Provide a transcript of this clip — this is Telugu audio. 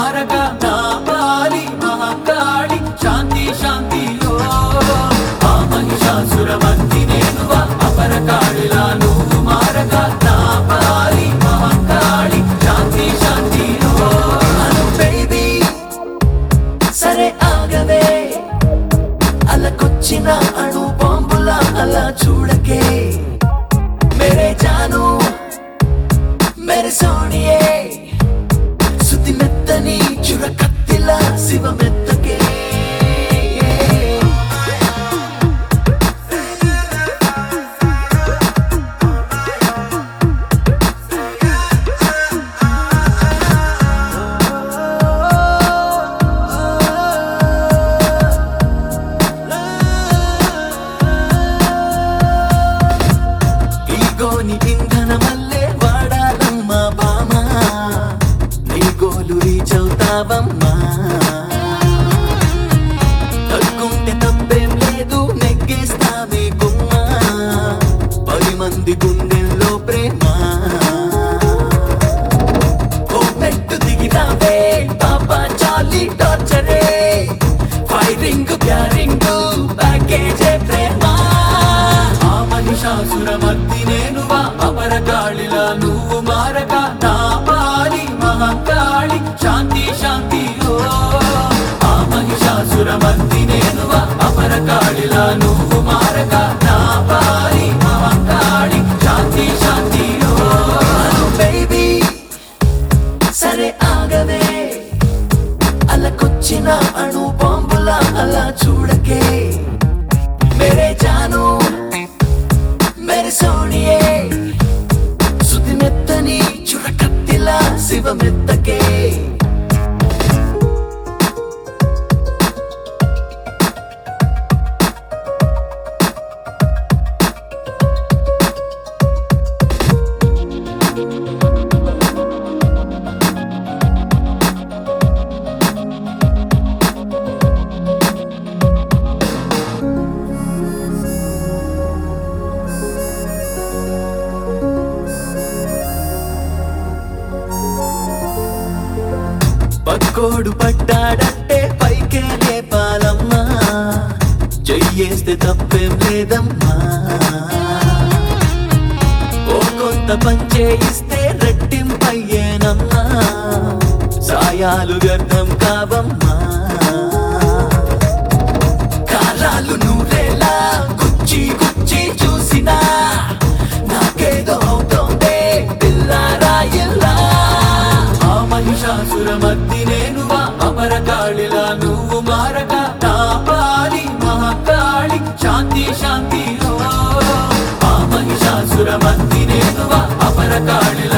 మారగా నా పాలి మహాకాళి శాంతి శాంతి ఓ ఆ మహిషాసురమర్ది నేనువా అపరకాళిలా నువ్వు మారగా నా పాలి మహాకాళి శాంతి శాంతి ఓ అను బేబీ సరే ఆగవే అలకొచ్చిన అణు బాంబుల అలా చూడకే మేరే జాను మేరే సోనియే సుతి మెత్తని చురకత్తిల శివ మెత్తకే ఈగోని ఇంధనమల్లే వాడాలమ్మా బామా నీ గోలు రీచ్ అవుతావమ్మా తగ్గుంటే తప్పేం లేదు నెగ్గేస్తామే గుమ్మా పది మంది గుండెల్లో ప్రేమ ఓ పెట్టు దిగినావే పాపా చాలీ టార్చరే ఫైరింగ్ క్యారింగ్ ప్యాకేజే ప్రేమ ఆ మహిషాసురమర్ది నేనువా అపరకాళిలా నువ్వు మారగా నా పాలి మహాకాళి శాంతి శాంతి ఓ ఆ మహిషాసురమర్ది నేనువా అపరకాళిలా నువ్వు మారగా నా పాలి మహాకాళి శాంతి శాంతి ఓ బేబీ సరే ఆగవే అలకొచ్చిన అణు బాంబుల అలా చూడకే మేరే జాను మేరే సోనియే సుతి మెత్తని చురకత్తిలా శివ మెత్తకే పక్కోడు పడ్డాడంటే పైకే లేపాలమ్మా చెయ్యేస్తే తప్పేం లేదమ్మా ఓ కొంత పంచే ఇస్తే రెట్టింపయ్యేనమ్మా సాయాలు వ్యర్థం కావమ్మా కాలాలు నూరేలా గుచ్చి గుచ్చి చూసినా నాకేదో అవుతోందే పిల్లారాయిల్లా ఆ మహిషాసురమర్ది నేనువా అపరకాళిలా నువ్వు మారగా నా పాలి మహాకాళి శాంతి శాంతి ఓ ఆ మహిషాసురమర్ది నేనువా అపరకాళిలా